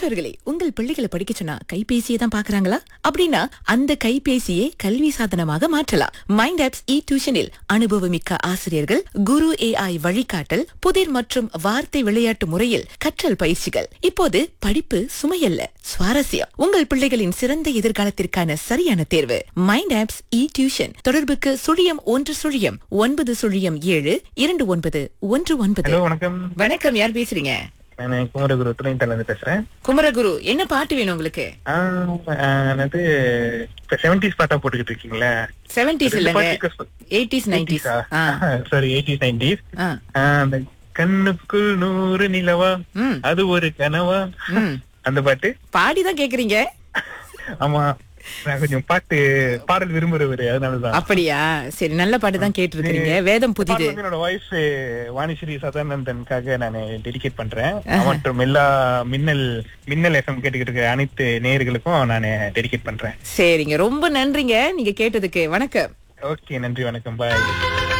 பெற்றோர்களே உங்கள் பிள்ளைகளை படிக்க சொன்னா கைபேசியை தான் பாக்குறாங்களா அப்படின்னா அந்த கைபேசியை கல்வி சாதனமாக மாற்றலாம் மைண்ட் ஆப்ஸ் இ டியூஷனில் அனுபவமிக்க ஆசிரியர்கள் குரு ஏஐ வழிகாட்டல் புதிர் மற்றும் வார்த்தை விளையாட்டு முறையில் கற்றல் பயிற்சிகள் இப்போது படிப்பு சுமையல்ல சுவாரஸ்யம் உங்கள் பிள்ளைகளின் சிறந்த எதிர்காலத்திற்கான சரியான தேர்வு மைண்ட் ஆப்ஸ் இ டியூஷன் தொடர்புக்கு சுழியம் ஒன்று சுழியம் ஒன்பது சுழியம் ஏழு இரண்டு ஒன்பது ஒன்று ஒன்பது ஹலோ வணக்கம் வணக்கம் யார் பேசுறீங்க நான் குமரகுரு துணைத்தல இருந்து பேசுறேன் குமரகுரு என்ன பாட்டு வேணும் உங்களுக்கு ஆஹ், ஆஹ், என்னது இப்ப செவன்டிஸ் பாட்டா போட்டுக்கிட்டு இருக்கீங்களா செவன்டிஸ் இல்லங்க eighties nineties sorry eighties nineties அந்த கண்ணுக்குள் நூறு நிலவா ம். அது ஒரு கனவா ம். அந்த பாட்டு பாடிதான் கேக்குறீங்க ஆமா நான் கொஞ்சம் பாட்டு பாடல் விரும்புறவரு அதனாலதான் அப்படியா சரி நல்ல பாட்டு தான் கேட்டு இருக்கீங்க வேதம் புதிது பாடல் வந்து என்னோட வாய்ஸ் வாணிஸ்ரீ சதானந்தனுக்காக நான் டெடிகேட் பண்றேன் மற்றும் எல்லா மின்னல் மின்னல் எஃப்எம் கேட்டுக்கிட்டு இருக்க அனைத்து நேயர்களுக்கும் நான் டெடிகேட் பண்றேன் சரிங்க ரொம்ப நன்றிங்க நீங்க கேட்டதுக்கு வணக்கம் ஓகே நன்றி வணக்கம் பாய்